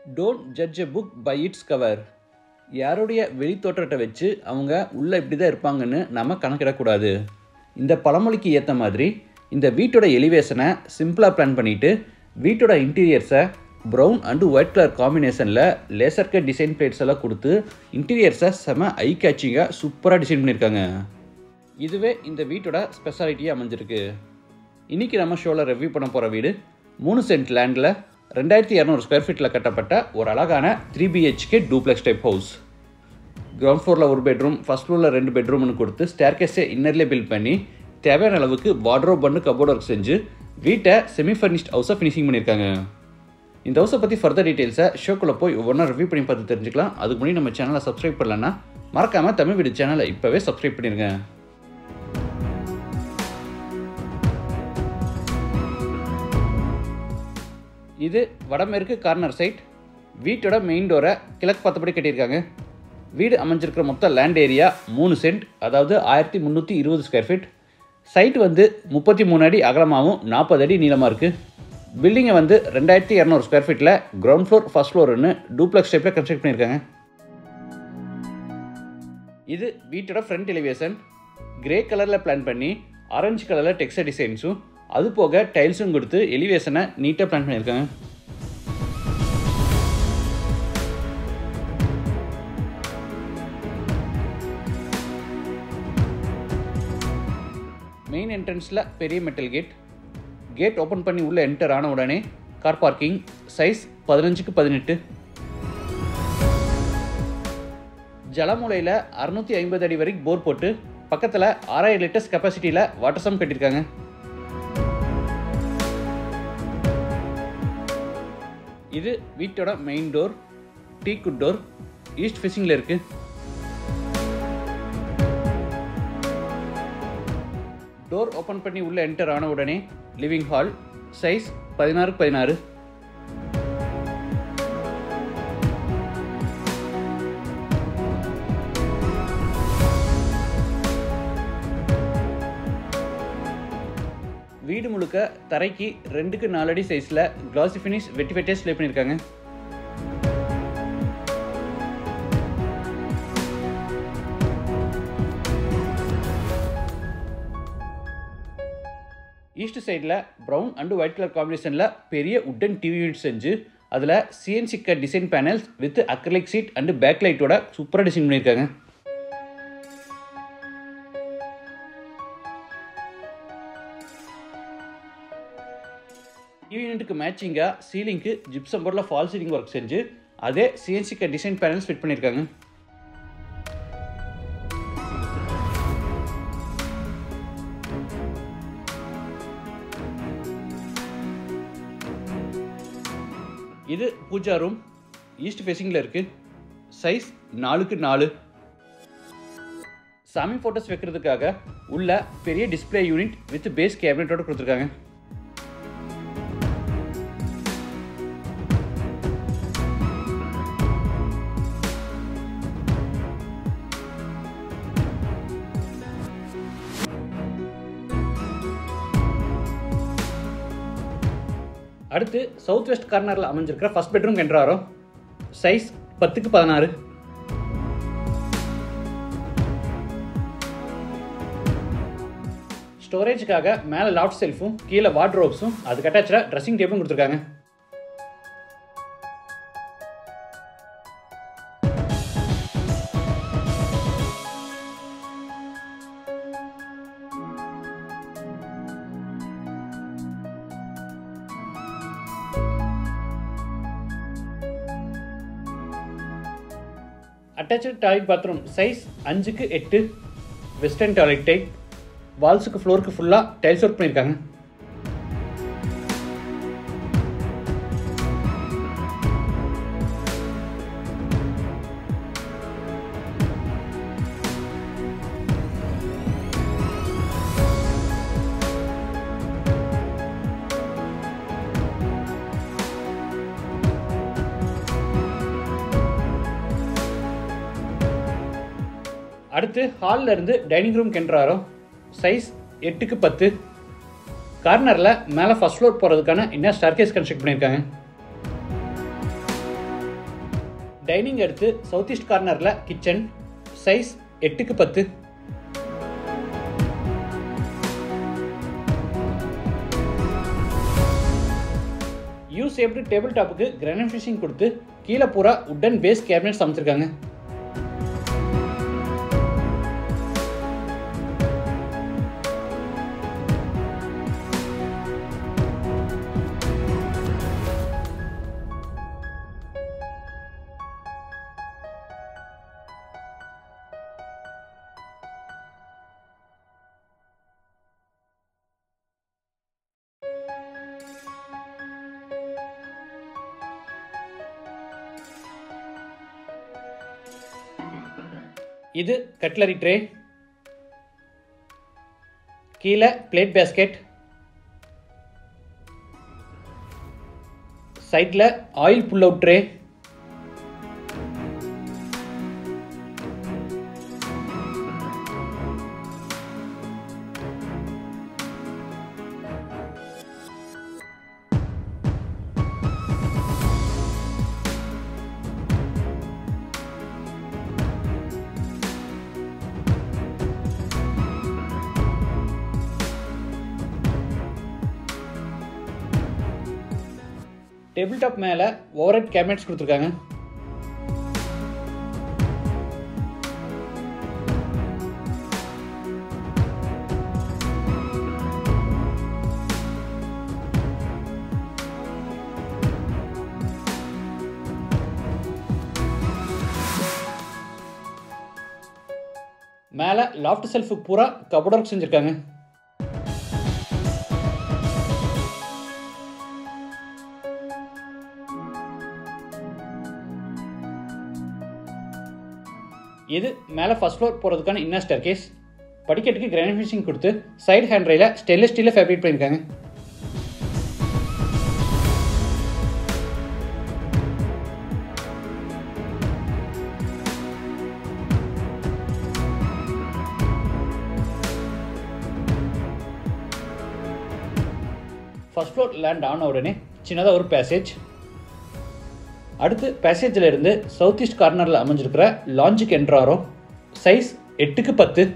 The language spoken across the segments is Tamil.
don't judge a book by its cover யாருடைய வெளித்தோற்றத்தை வச்சு அவங்க உள்ளே இப்படி தான் இருப்பாங்கன்னு நம்ம கணக்கிடக்கூடாது இந்த பழமொழிக்கு ஏற்ற மாதிரி இந்த வீட்டோட எலிவேஷனை சிம்பிளாக பிளான் பண்ணிவிட்டு வீட்டோட இன்டீரியர்ஸை ப்ரௌன் அண்டு ஒயிட் கலர் காம்பினேஷனில் லேசர் கட் டிசைன் பிளேட்ஸ் எல்லாம் கொடுத்து இன்டீரியர்ஸை செம ஐ கேச்சிங்காக சூப்பராக டிசைன் பண்ணியிருக்காங்க இதுவே இந்த வீட்டோட ஸ்பெஷாலிட்டியாக அமைஞ்சிருக்கு இன்றைக்கி நம்ம ஷோவில் ரிவ்யூ பண்ண போகிற வீடு மூணு சென்ட் லேண்டில் ரெண்டாயிரத்தி இரநூறு ஸ்கொயர் ஃபீட்டில் கட்டப்பட்ட ஒரு அழகான three BHK duplex type house ground ஃப்ளோரில் ஒரு பெட்ரூம் ஃபஸ்ட் ஃப்ளோரில் ரெண்டு பெட்ரூம்னு கொடுத்து ஸ்டேர்கேஸை இன்னர்லேயே பில்ட் பண்ணி தேவையான அளவுக்கு வார்ட்ரோப் பண்ணு கபோர்ட் ஒர்க் செஞ்சு வீட்டை செமி ஃபர்னிஷ்ட் ஹவுஸை ஃபினிஷிங் பண்ணியிருக்காங்க இந்த ஹவுஸை பற்றி ஃபர்தர் டீட்டெயில்ஸை ஷோக்குள்ளே போய் ஒவ்வொன்றா ரிவ்யூ பண்ணி பார்த்து தெரிஞ்சுக்கலாம் அதுக்கு முன்னாடி நம்ம சேனலை சப்ஸ்கிரைப் பண்ணலன்னா மறக்காமல் தமிழ் வீடு சேனலை இப்போவே சப்ஸ்கிரைப் பண்ணிடுங்க இது வடமேற்கு கார்னர் சைட் வீட்டோட மெயின் டோரை கிழக்கு பார்த்தபடி கட்டியிருக்காங்க வீடு அமைஞ்சிருக்கிற மொத்த லேண்ட் ஏரியா மூணு சென்ட் அதாவது ஆயிரத்தி முந்நூற்றி இருபது ஸ்கொயர் ஃபீட் சைட் வந்து முப்பத்தி மூணு அடி அகலமாகவும் நாற்பது அடி நீளமாக இருக்குது பில்டிங்கை வந்து ரெண்டாயிரத்தி இரநூறு ஸ்கொயர் ஃபீட்டில் கிரவுண்ட் ஃப்ளோர் ஃபஸ்ட் ஃப்ளோர்னு டூப்ளெக்ஸ் டைப்பில் கன்ஸ்ட்ரக்ட் பண்ணியிருக்காங்க இது வீட்டோட ஃப்ரண்ட் எலிவேஷன் கிரே கலரில் பிளான் பண்ணி ஆரஞ்சு கலரில் டெக்ஸ்டர் டிசைன்ஸும் அது போக டைல்ஸும் கொடுத்து எலிவேஷனை நீட்டாக பிளான் பண்ணியிருக்காங்க மெயின் என்ட்ரன்ஸில் பெரிய மெட்டல் கேட் கேட் ஓப்பன் பண்ணி உள்ளே என்டர் ஆன உடனே கார் பார்க்கிங் சைஸ் பதினஞ்சுக்கு பதினெட்டு ஜலமூலையில் அறுநூற்றி ஐம்பது அடி வரைக்கும் போர் போட்டு பக்கத்தில் ஆறாயிரம் லிட்டர்ஸ் கெப்பாசிட்டியில் வாட்டர் சம் கட்டியிருக்காங்க இது வீட்டோட main door teak wood door east ஃபேஸிங்கில் இருக்குது டோர் ஓப்பன் பண்ணி உள்ளே என்டர் ஆன உடனே லிவிங் ஹால் சைஸ் பதினாறு பதினாறு வீடு முழுக்க தரைக்கு ரெண்டுக்கு நாலு அடி சைஸில் கிளாசி ஃபினிஷ் வெட்டி வெட்டியாக ஸ்லே பண்ணியிருக்காங்க ஈஸ்ட் சைடில் ப்ரௌன் அண்டு ஒயிட் கலர் காம்பினேஷனில் பெரிய உட்டன் டிவி யூனிட் செஞ்சு அதில் CNC cut design panels with acrylic sheet and back லைட்டோட சூப்பராக டிசைன் பண்ணியிருக்காங்க டிவி யூனிட்டுக்கு மேட்சிங்காக சீலிங்க்கு ஜிப்சம் போர்டில் ஃபால் சீலிங் ஒர்க் செஞ்சு அதே CNC cut design panels fit பண்ணியிருக்காங்க இது பூஜா ரூம் ஈஸ்ட் ஃபேஸிங்கில் இருக்குது சைஸ் நாலுக்கு நாலு சாமி ஃபோட்டோஸ் வைக்கிறதுக்காக உள்ள பெரிய டிஸ்பிளே யூனிட் வித் பேஸ் கேபினட்டோட கொடுத்துருக்காங்க அடுத்து சவுத் வெஸ்ட் கார்னரில் அமைஞ்சிருக்கிற ஃபர்ஸ்ட் பெட்ரூம் என்றாரோ சைஸ் பத்துக்கு பதினாறு ஸ்டோரேஜுக்காக மேலே லாஃப்ட் செல்ஃபும் கீழே வார்ட்ரோப்ஸும் அதுக்கு அட்டாச்சாக ட்ரெஸ்ஸிங் டேபிளும் கொடுத்துருக்காங்க அட்டாச்சு டாய்லெட் பாத்ரூம் சைஸ் அஞ்சுக்கு எட்டு வெஸ்டர்ன் டாய்லெட் டைப் வால்ஸுக்கு ஃப்ளோருக்கு ஃபுல்லாக டைல்ஸ் ஒர்க் பண்ணியிருக்காங்க அடுத்து ஹாலில் இருந்து டைனிங் ரூம் கென்றாரோ சைஸ் எட்டுக்கு பத்து கார்னரில் மேலே ஃபர்ஸ்ட் ஃப்ளோர் போகிறதுக்கான இன்னும் ஸ்டார்கேஸ் கன்ஸ்ட்ரக்ட் பண்ணியிருக்காங்க டைனிங் எடுத்து சவுத் ஈஸ்ட் கார்னரில் கிச்சன் சைஸ் எட்டுக்கு பத்து யூ சேப்டு டேபிள் டாப்புக்கு கிரானைட் ஃபிஷிங் கொடுத்து கீழே பூரா உட்டன் பேஸ் கேபினெட்ஸ் அமைச்சிருக்காங்க இது கட்லரி ட்ரே கீழே பிளேட் பேஸ்கெட் சைடில் oil pull out tray table top மேலே ஓவர் ஹெட் கேபினட்ஸ் கொடுத்துருக்காங்க மேலே லாஃப்ட் செல்ஃபுக்கு பூரா கபோர்ட் ஒர்க் செஞ்சுருக்காங்க இது மேலே ஃபர்ஸ்ட் ஃப்ளோர் போகிறதுக்கான இன்னர் ஸ்டேர் கேஸ் படிக்கட்டுக்கு கிரானைட் ஃபினிஷிங் கொடுத்து சைடு ஹேண்ட் ரயில ஸ்டெயின்லெஸ் ஸ்டீலில் ஃபேப்ரிக் பண்ணியிருக்காங்க ஃபர்ஸ்ட் ஃப்ளோர் லேண்ட் ஆன உடனே சின்னதாக ஒரு பேசேஜ் அடுத்து பேசேஜில் இருந்து சவுத் ஈஸ்ட் கார்னரில் அமைஞ்சிருக்கிற லாஞ்சுக்கு என்ட்ராரோ சைஸ் எட்டுக்கு பத்து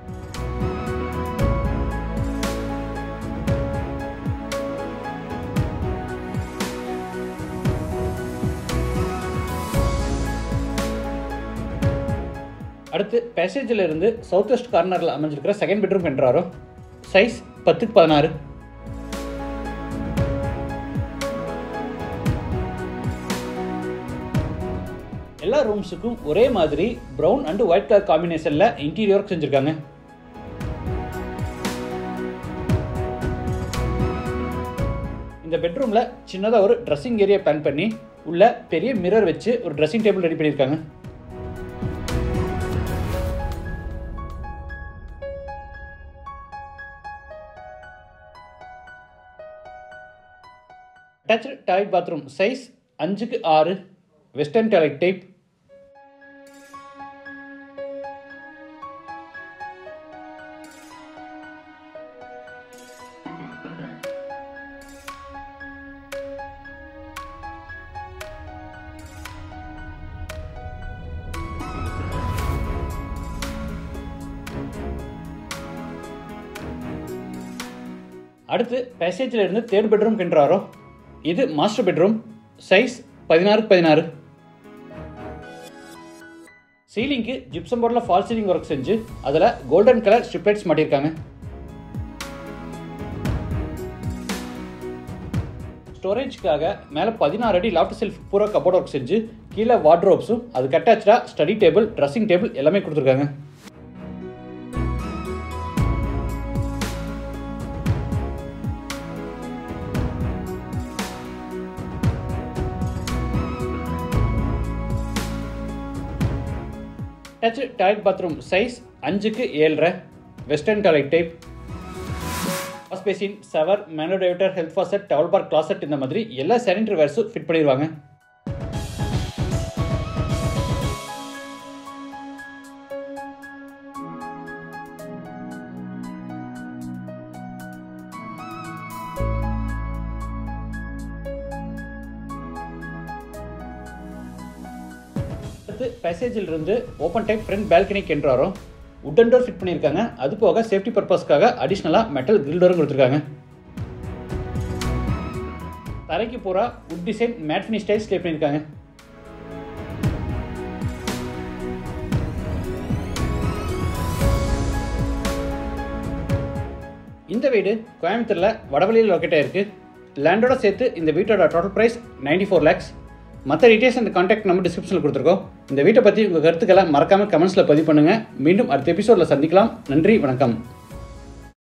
அடுத்து பேசேஜில் இருந்து சவுத் வெஸ்ட் கார்னரில் அமைஞ்சிருக்கிற செகண்ட் பெட்ரூம் என்ட்ராரோ சைஸ் பத்துக்கு பதினாறு எல்லா ரூம்ஸுக்கும் ஒரே மாதிரி ப்ரௌன் அண்ட் ஒயிட் கலர் காம்பினேஷனில் இன்டீரியர் ஒர்க் செஞ்சுருக்காங்க இந்த பெட்ரூமில் சின்னதாக ஒரு ட்ரெஸ்ஸிங் ஏரியா பிளான் பண்ணி உள்ள பெரிய மிரர் வச்சு ஒரு ட்ரெஸ்ஸிங் டேபிள் ரெடி பண்ணியிருக்காங்க அட்டாச்சு டாய்லெட் பாத்ரூம் சைஸ் அஞ்சுக்கு ஆறு வெஸ்டர்ன் டாய்லெட் டைப் அடுத்து பேசேஜில் இருந்து தேர்ட் பெட்ரூம் கிண்டுறாரோ இது மாஸ்டர் பெட்ரூம் சைஸ் பதினாறுக்கு பதினாறு சீலிங்க்கு ஜிப்சம் போர்டில் ஃபால் சீலிங் ஒர்க் செஞ்சு அதில் கோல்டன் கலர் ஸ்ட்ரிப்லைட்ஸ் மாட்டியிருக்காங்க ஸ்டோரேஜ்க்காக மேலே பதினாறு அடி லாஃப்ட் செல்ஃப் பூரா கபோர்ட் ஒர்க் செஞ்சு கீழே வார்ட்ரோப்ஸும் அதுக்கு அட்டாச்சாக ஸ்டடி டேபிள் ட்ரெஸ்ஸிங் டேபிள் எல்லாமே கொடுத்துருக்காங்க டச் டாய்லெட் பாத்ரூம் சைஸ் அஞ்சுக்கு ஏழரை western toilet type wash basin shower மேனோடைவட்டர் health faucet towel bar closet இந்த மாதிரி எல்லா சானிட்டரி வேர்ஸும் ஃபிட் பண்ணிடுவாங்க அடுத்து பேசேஜில் இருந்து ஓப்பன் டைப் ஃப்ரண்ட் பால்கனிக்கு என்ட்ரு வரும் உட்டன் டோர் ஃபிட் பண்ணியிருக்காங்க அது போக சேஃப்டி பர்பஸ்க்காக அடிஷ்னலாக மெட்டல் கிரில் டோரும் கொடுத்துருக்காங்க தரைக்கு பூரா wood design matte finish tiles lay பண்ணியிருக்காங்க இந்த வீடு கோயம்புத்தூரில் வடவழியில் லொக்கேட் ஆயிருக்கு லேண்டோட சேர்த்து இந்த வீட்டோட total price ninety four lakhs மற்ற டீட்டெயில்ஸ் அந்த கான்டாக்ட் நம்ம டிஸ்கிரிப்ஷனில் கொடுத்துருக்கோம் இந்த வீட்டை பற்றி உங்கள் கருத்துக்களை மறக்காமல் கமெண்ட்ஸில் பதிவு பண்ணுங்கள் மீண்டும் அடுத்த எபிசோடில் சந்திக்கலாம் நன்றி வணக்கம்